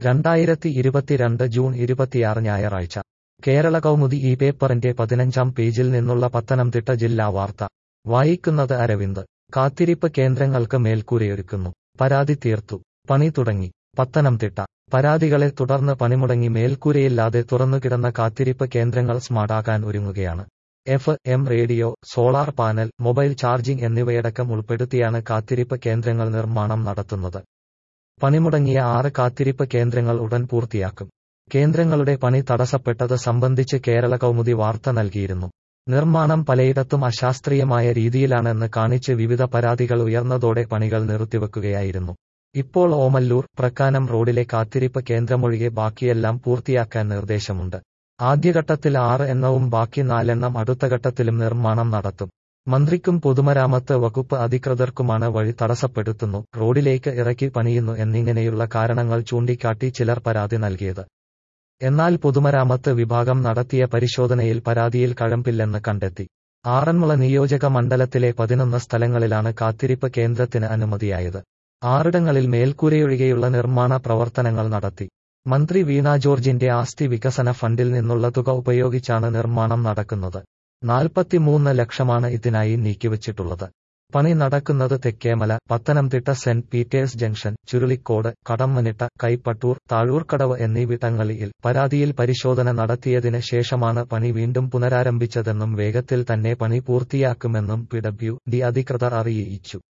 രണ്ടായിരത്തി ഇരുപത്തിരണ്ട് ജൂൺ ഇരുപത്തിയാറ് ഞായറാഴ്ച കേരള കൗമുദി ഈ പേപ്പറിന്റെ പതിനഞ്ചാം പേജിൽ നിന്നുള്ള പത്തനംതിട്ട ജില്ലാ വാർത്ത വായിക്കുന്നത് അരവിന്ദ് കാത്തിരിപ്പ് കേന്ദ്രങ്ങൾക്ക് മേൽക്കൂരയൊരുക്കുന്നു പരാതി തീർത്തു പണി തുടങ്ങി പത്തനംതിട്ട പരാതികളെ തുടർന്ന് പണിമുടങ്ങി മേൽക്കൂരയില്ലാതെ തുറന്നുകിടന്ന കാത്തിരിപ്പ് കേന്ദ്രങ്ങൾ സ്മാർട്ടാക്കാൻ ഒരുങ്ങുകയാണ് F M radio solar panel mobile charging എന്നിവയടക്കം ഉൾപ്പെടുത്തിയാണ് കാത്തിരിപ്പ് കേന്ദ്രങ്ങൾ നിർമ്മാണം നടത്തുന്നത് പണിമുടങ്ങിയ ആറ് കാത്തിരിപ്പ് കേന്ദ്രങ്ങൾ ഉടൻ പൂർത്തിയാക്കും കേന്ദ്രങ്ങളുടെ പണി തടസ്സപ്പെട്ടത് സംബന്ധിച്ച് കേരള കൗമുദി വാർത്ത നൽകിയിരുന്നു നിർമ്മാണം പലയിടത്തും അശാസ്ത്രീയമായ രീതിയിലാണെന്ന് കാണിച്ച് വിവിധ പരാതികൾ ഉയർന്നതോടെ പണികൾ നിർത്തിവെക്കുകയായിരുന്നു ഇപ്പോൾ ഓമല്ലൂർ പ്രക്കാനം റോഡിലെ കാത്തിരിപ്പ് കേന്ദ്രമൊഴികെ ബാക്കിയെല്ലാം പൂർത്തിയാക്കാൻ നിർദ്ദേശമുണ്ട് ആദ്യഘട്ടത്തിൽ ആറ് എണ്ണവും ബാക്കി നാലെണ്ണം അടുത്ത ഘട്ടത്തിലും നിർമ്മാണം നടത്തും മന്ത്രിക്കും പൊതുമരാമത്ത് വകുപ്പ് അധികൃതർക്കുമാണ് വഴി തടസ്സപ്പെടുത്തുന്നു റോഡിലേക്ക് ഇറക്കി പണിയുന്നു എന്നിങ്ങനെയുള്ള കാരണങ്ങൾ ചൂണ്ടിക്കാട്ടി ചിലർ പരാതി നൽകിയത് എന്നാൽ പൊതുമരാമത്ത് വിഭാഗം നടത്തിയ പരിശോധനയിൽ പരാതിയിൽ കഴമ്പില്ലെന്ന് കണ്ടെത്തി ആറന്മുള നിയോജക മണ്ഡലത്തിലെ പതിനൊന്ന് സ്ഥലങ്ങളിലാണ് കാത്തിരിപ്പ് കേന്ദ്രത്തിന് അനുമതിയായത് ആറിടങ്ങളിൽ മേൽക്കൂരയൊഴികെയുള്ള നിർമ്മാണ പ്രവർത്തനങ്ങൾ നടത്തി മന്ത്രി വീണ ജോർജിന്റെ ആസ്തി വികസന ഫണ്ടിൽ നിന്നുള്ള തുക ഉപയോഗിച്ചാണ് നിർമ്മാണം നടക്കുന്നത് നാൽപ്പത്തിമൂന്ന് ലക്ഷമാണ് ഇതിനായി നീക്കിവച്ചിട്ടുള്ളത് പണി നടക്കുന്നത് Thekkemala Pathanamthitta Saint Peter's junction Churulikode Kadammanitta Kaipattoor Thazhoorkadavu എന്നിവിടങ്ങളിൽ പരാതിയിൽ പരിശോധന നടത്തിയതിന് ശേഷമാണ് പണി വീണ്ടും പുനരാരംഭിച്ചതെന്നും വേഗത്തിൽ തന്നെ പണി പൂർത്തിയാക്കുമെന്നും പി ഡബ്ല്യു ഡി അധികൃതർ അറിയിച്ചു